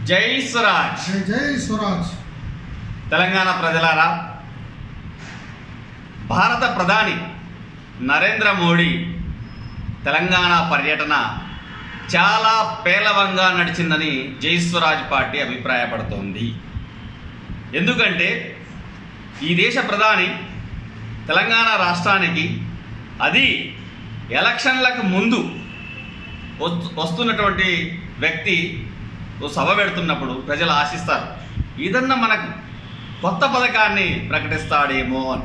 జై స్వరాజ్ జై జై స్వరాజ్ తెలంగాణ ప్రజలారా భారత ప్రధాని నరేంద్ర మోడీ తెలంగాణ పర్యటన చాలా పేలవంగా నడిచిందని జై స్వరాజ్ పార్టీ అభిప్రాయపడుతోంది ఎందుకంటే ఈ దేశ ప్రధాని తెలంగాణ రాష్ట్రానికి అది ఎలక్షన్లకు ముందు వస్తు- వస్తున్నటువంటి వ్యక్తి ఓ సభ పెడుతున్నప్పుడు ప్రజలు ఆశిస్తారు ఏదన్నా మనకు కొత్త పథకాన్ని ప్రకటిస్తాడేమో అని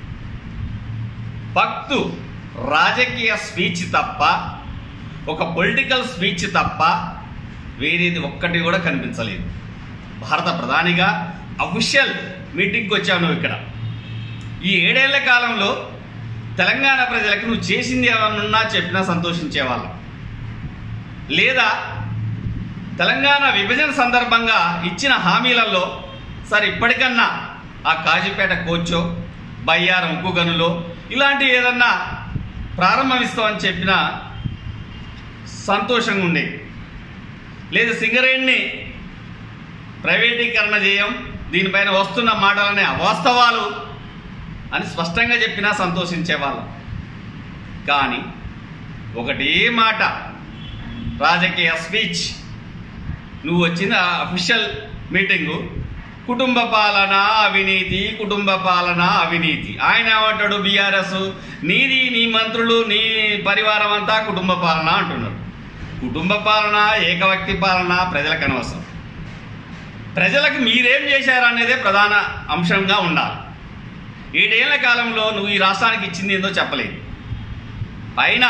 భక్తు రాజకీయ స్పీచ్ తప్ప ఒక పొలిటికల్ స్పీచ్ తప్ప వేరేది ఒక్కటి కూడా కనిపించలేదు భారత ప్రధానిగా అఫీషియల్ మీటింగ్కి వచ్చావు నువ్వు ఇక్కడ ఈ ఏడేళ్ల కాలంలో తెలంగాణ ప్రజలకు నువ్వు చేసింది ఏమన్నా చెప్పినా సంతోషించేవాళ్ళం లేదా తెలంగాణ విభజన సందర్భంగా ఇచ్చిన హామీలలో సార్ ఇప్పటికన్నా ఆ కాజీపేట కోచో బయ్యారం ఉక్కు గనులో ఇలాంటి ఏదన్నా ప్రారంభమిస్తామని చెప్పిన సంతోషంగా ఉండేది లేదు సింగరేణిని ప్రైవేటీకరణ చేయం దీనిపైన వస్తున్న మాటలనే అవాస్తవాలు అని స్పష్టంగా చెప్పినా సంతోషించేవాళ్ళం కానీ ఒకటే మాట రాజకీయ స్పీచ్ నువ్వు వచ్చిన అఫీషియల్ మీటింగు కుటుంబ పాలన అవినీతి కుటుంబ పాలన అవినీతి ఆయన ఏమంటాడు బీఆర్ఎస్ నీది నీ మంత్రులు నీ పరివారం అంతా కుటుంబ పాలన అంటున్నాడు కుటుంబ పాలన ఏకవ్యక్తి పాలన ప్రజలకు అనవసరం ప్రజలకు మీరేం చేశారనేదే ప్రధాన అంశంగా ఉండాలి ఏడేళ్ల కాలంలో నువ్వు ఈ రాష్ట్రానికి ఇచ్చింది ఏందో చెప్పలేదు పైన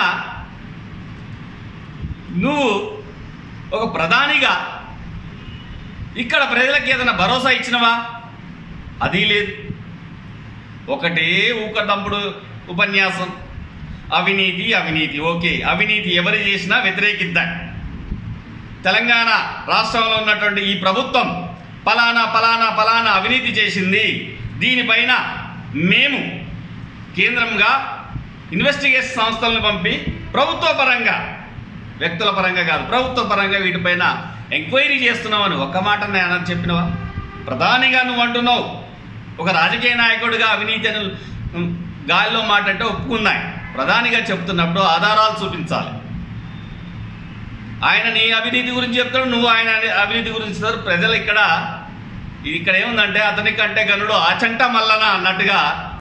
నువ్వు ఒక ప్రధానిగా ఇక్కడ ప్రజలకు ఏదైనా భరోసా ఇచ్చినవా అది లేదు ఒకటే ఊకదంపుడు ఉపన్యాసం అవినీతి అవినీతి ఓకే అవినీతి ఎవరు చేసినా వ్యతిరేకిద్దాం తెలంగాణ రాష్ట్రంలో ఉన్నటువంటి ఈ ప్రభుత్వం పలానా పలానా పలానా అవినీతి చేసింది దీనిపైన మేము కేంద్రంగా ఇన్వెస్టిగేషన్ సంస్థలను పంపి ప్రభుత్వ పరంగా వ్యక్తుల పరంగా కాదు ప్రభుత్వ పరంగా వీటిపైన ఎంక్వైరీ చేస్తున్నామని ఒక్క మాట నేను చెప్పినవా ప్రధానిగా నువ్వు అంటున్నావు ఒక రాజకీయ నాయకుడిగా అవినీతిని ఉమ్, గాలిలో మాట అంటే ఒప్పుకున్నాయి ప్రధానిగా చెప్తున్నప్పుడు ఆధారాలు చూపించాలి ఆయన నీ అవినీతి గురించి చెప్తాడు నువ్వు ఆయన అవినీతి గురించి చెప్తారు ప్రజలు ఇక్కడ ఇది ఇక్కడ ఏముందంటే అతని కంటే గనుడు ఆచంట మల్లన అన్నట్టుగా